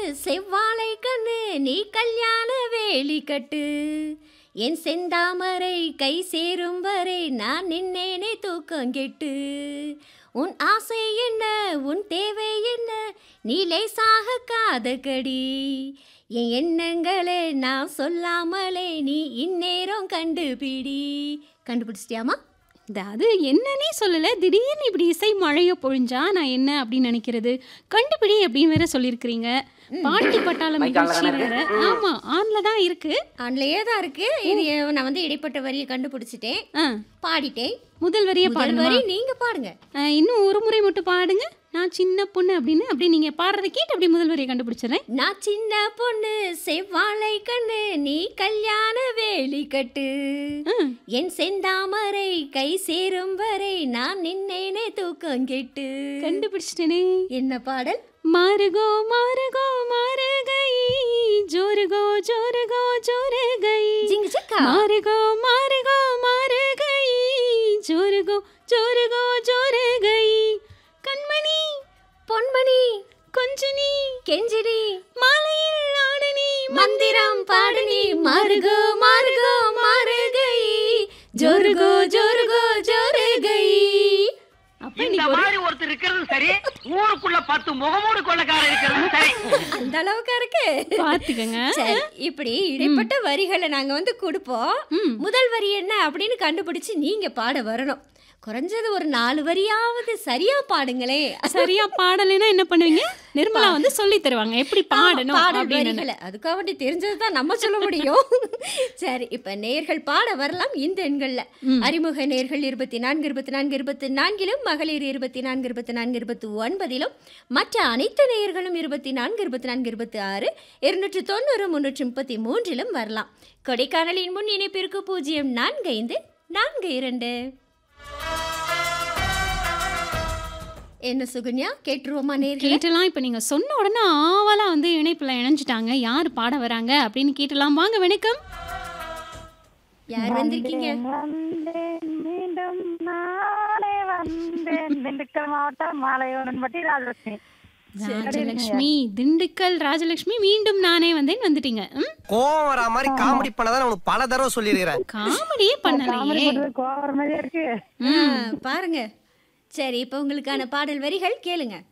செவ்வாழை கண்ணு நீ கல்யாண வேலி கட்டு என் செந்தாமரை கை சேரும் வரை நான் நின்னேனே தூக்கம் கெட்டு உன் ஆசை என்ன உன் தேவை என்ன நீ லேசாக காதக்கடி என் எண்ணங்களே நான் சொல்லாமலே நீ இந்நேரம் கண்டுபிடி கண்டுபிடிச்சிட்டியாமா இந்த அது என்னன்னே சொல்லல திடீர்னு இப்படி இசை மழையோ பொழிஞ்சா நான் என்ன அப்படின்னு நினைக்கிறது கண்டுபிடி அப்படின்னு வேற சொல்லியிருக்கிறீங்க பாட்டி பட்டாளம் மைக் ஆன்ல நிகழ்ச்சி தானே வேற ஆமா ஆன்ல தான் இருக்கு ஆன்லையே தான் இருக்கு இது நான் வந்து இடைப்பட்ட வரியை கண்டுபிடிச்சிட்டேன் ஆ, பாடிட்டேன் முதல் வரியை முதல் பாடுங்க வரி நீங்க பாடுங்க இன்னும் ஒரு முறை மட்டும் பாடுங்க நான் சின்ன பொண்ணு அப்படின்னு அப்படி நீங்க பாடுறத கேட்டு அப்படி முதல் வரியை கண்டுபிடிச்சிடுறேன் நான் சின்ன பொண்ணு செவ்வாழை கண்ணு நீ கல்யாண வேலி கட்டு ம். என் செந்தாமரை கை சேரும் வரை நான் நின்னேனே தூக்கம் கெட்டு கண்டுபிடிச்சிட்டேனே என்ன பாடல் மாறுகோ மாறுகோ மாறுகை ஜோருகோ ஜோருகோ ஜோருகை ஜிங்கு சக்கா மாறுகோ மாறுகோ மாறுகை ஜோருகோ ஜோருகோ ஜோருகை கண்மணி பொன்மணி கொஞ்சனி கெஞ்சிடி மாலையில் ஆடனி மந்திரம் பாடுனி மாறுகோ மாறுகோ மாறுகை ஜோருகோ ஜோருகோ ஜோருகை அப்ப இந்த இன்னைக்கு ஒரு மாதிரி ஒருத்தர் இருக்கிறது சரி ஊருக்குள்ள பத்து முகமூடு கொள்ளக்காரர் இருக்கிறது சரி அந்த அளவுக்கு இருக்கு பாத்துக்கங்க சரி இப்படி இடைப்பட்ட வரிகளை நாங்க வந்து கொடுப்போம் ம். முதல் வரி என்ன அப்படின்னு கண்டுபிடிச்சு நீங்க பாட வரணும் குறைஞ்சது ஒரு நாலு வரியாவது சரியா பாடுங்களே சரியா பாடலைன்னா என்ன பண்ணுவீங்க நிர்மலா வந்து சொல்லி தருவாங்க எப்படி பாடணும் பாடல் அப்படின்னு வரிகளை அதுக்காக வேண்டி தெரிஞ்சது தான் நம்ம சொல்ல முடியும் சரி இப்ப நேர்கள் பாட வரலாம் இந்த எண்கள்ல அறிமுக நேர்கள் இருபத்தி நான்கு இருபத்தி நான்கு இருபத்தி நான்கிலும் மகளிர் இருபத்தி நான்கு இருபத்தி நான்கு இருபத்தி ஒன்பதிலும் மற்ற அனைத்து நேயர்களும் இருபத்தி நான்கு இருபத்தி நான்கு இருபத்தி ஆறு இருநூற்று தொண்ணூறு முன்னூற்றி முப்பத்தி மூன்றிலும் வரலாம் கொடைக்கானலின் முன் இணைப்பிற்கு பூஜ்ஜியம் நான்கு ஐந்து நான்கு இரண்டு என்ன சுகன்யா கேட்டுருவோமா நேர்கள் கேட்டலாம் இப்ப நீங்க சொன்ன உடனே ஆவலா வந்து இணைப்புல இணைஞ்சிட்டாங்க யார் பாட வராங்க அப்படின்னு கேட்டலாம் வாங்க வணக்கம் யார் வந்திருக்கீங்க வந்தேன் மீண்டும் நானே வந்தேன் திண்டுக்கல் மாவட்டம் மாலையோனன்பட்டி ராஜலட்சுமி ராஜலட்சுமி திண்டுக்கல் ராஜலட்சுமி மீண்டும் நானே வந்தேன் வந்துட்டீங்க ம்? கோவம் வரா மாதிரி காமெடி பண்ணதான் உனக்கு பல தடவை சொல்லியிருக்கிறேன் காமெடியே பண்ணலையே கோவர மாதிரியே இருக்கு ஆ, பாருங்க சரி இப்போ உங்களுக்கான பாடல் வரிகள் கேளுங்க